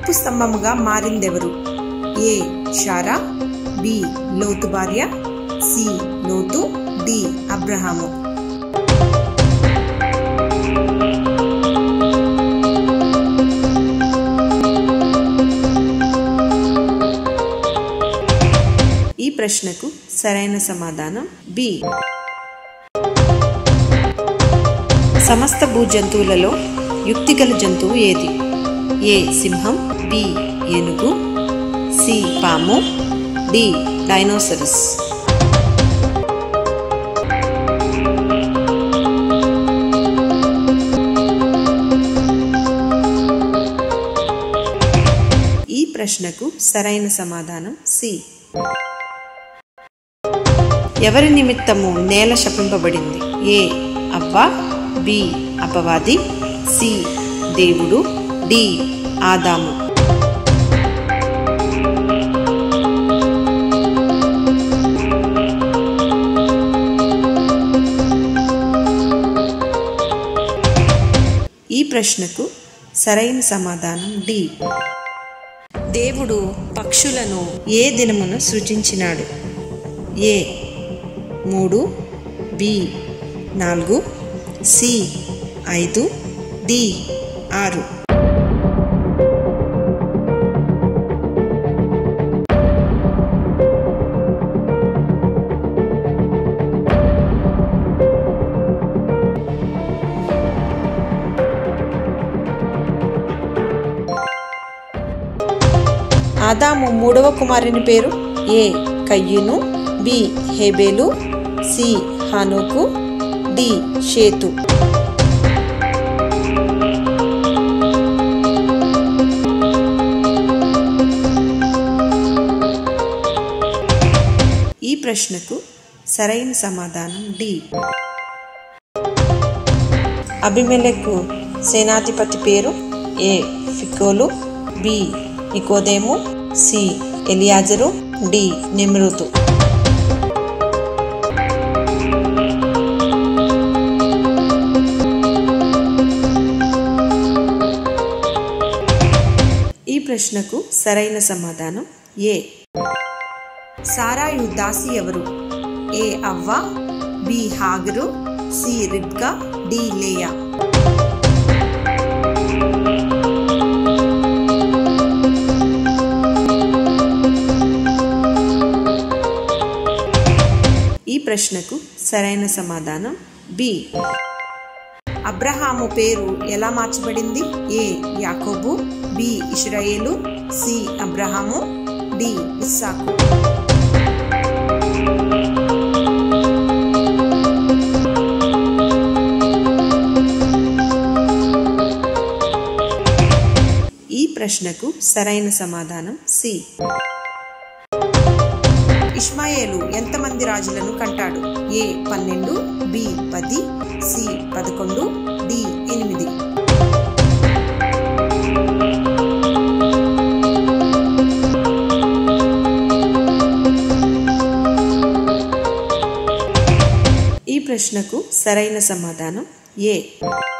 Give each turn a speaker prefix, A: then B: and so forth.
A: నిప్పు స్తంభముగా మారిందెవరు ఏ షారా బి లోతు భార్య సి లోతు డి అబ్రహాము ఈ ప్రశ్నకు సరైన సమాధానం బి సమస్త భూజంతువులలో యుక్తిగల జంతువు ఏది ఏ సింహం బి ఏనుగు సి పాము డి డైనోసరస్ ఈ ప్రశ్నకు సరైన సమాధానం సి ఎవరి నిమిత్తము నేల శపింపబడింది ఏ అవ్వ బి అపవాది సి దేవుడు డి ఆదాము ఈ ప్రశ్నకు సరైన సమాధానం డి దేవుడు పక్షులను ఏ దినమున సృజించినాడు ఏ మూడు బి నాలుగు సి ఐదు డి ఆరు ఆదాము మూడవ కుమారుని పేరు ఏ కయ్యును బి హేబేలు సి హానోకు డి షేతు ఈ ప్రశ్నకు సరైన సమాధానం డి అభిమెలకు సేనాధిపతి పేరు ఏ ఫికోలు బి నికోదేము సి ఎలియాజరు డి నిమృతు ఈ ప్రశ్నకు సరైన సమాధానం ఏ సారాయు దాసి ఎవరు ఏ అవ్వ బి హాగరు సి రిబ్కా డి లేయా ఈ ప్రశ్నకు సరైన సమాధానం బి అబ్రహాము పేరు ఎలా మార్చబడింది ఏ యాకోబు బి ఇష్రాయేలు సి అబ్రహాము డి ఇస్సాకు ఈ ప్రశ్నకు సరైన సమాధానం సి ఇష్మాయేలు ఎంతమంది రాజులను కంటాడు ఏ పన్నెండు బి పది సి పదకొండు డి ఎనిమిది ఈ ప్రశ్నకు సరైన సమాధానం ఏ